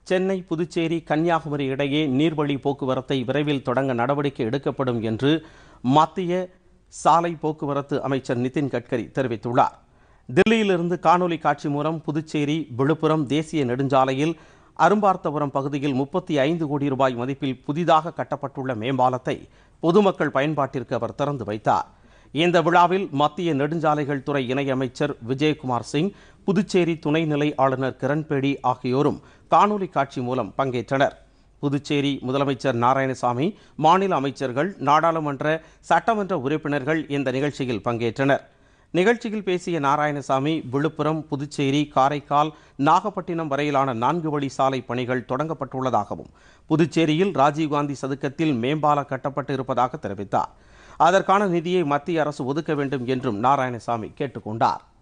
சென்னை புதுச்சேரி கன்னியாகுமரி இடையே நீர்வழி போக்குவரத்தை விரைவில் தொடங்க நடவடிக்கை எடுக்கப்படும் என்று மத்திய சாலை போக்குவரத்து அமைச்சர் நிதின் கட்கரி தெரிவித்துள்ளார் தில்லியிலிருந்து காணொலி காட்சி மூலம் புதுச்சேரி விழுப்புரம் தேசிய நெடுஞ்சாலையில் அரும்பார்த்தபுரம் பகுதியில் முப்பத்தி ஐந்து கோடி ரூபாய் மதிப்பில் புதிதாக கட்டப்பட்டுள்ள மேம்பாலத்தை பொதுமக்கள் பயன்பாட்டிற்கு அவர் திறந்து வைத்தார் இந்த விழாவில் மத்திய நெடுஞ்சாலைகள் துறை இணையமைச்சர் விஜயகுமார் சிங் புதுச்சேரி துணைநிலை ஆளுநர் கிரண்பேடி ஆகியோரும் காணொலி காட்சி மூலம் பங்கேற்றனர் புதுச்சேரி முதலமைச்சர் நாராயணசாமி மாநில அமைச்சர்கள் நாடாளுமன்ற சட்டமன்ற உறுப்பினர்கள் இந்த நிகழ்ச்சியில் பங்கேற்றனர் நிகழ்ச்சியில் பேசிய நாராயணசாமி விழுப்புரம் புதுச்சேரி காரைக்கால் நாகப்பட்டினம் வரையிலான நான்கு வழி சாலை பணிகள் தொடங்கப்பட்டுள்ளதாகவும் புதுச்சேரியில் ராஜீவ்காந்தி சதுக்கத்தில் மேம்பாலம் கட்டப்பட்டு இருப்பதாக தெரிவித்தார் அதற்கான நிதியை மத்திய அரசு ஒதுக்க வேண்டும் என்றும் நாராயணசாமி கேட்டுக்கொண்டார்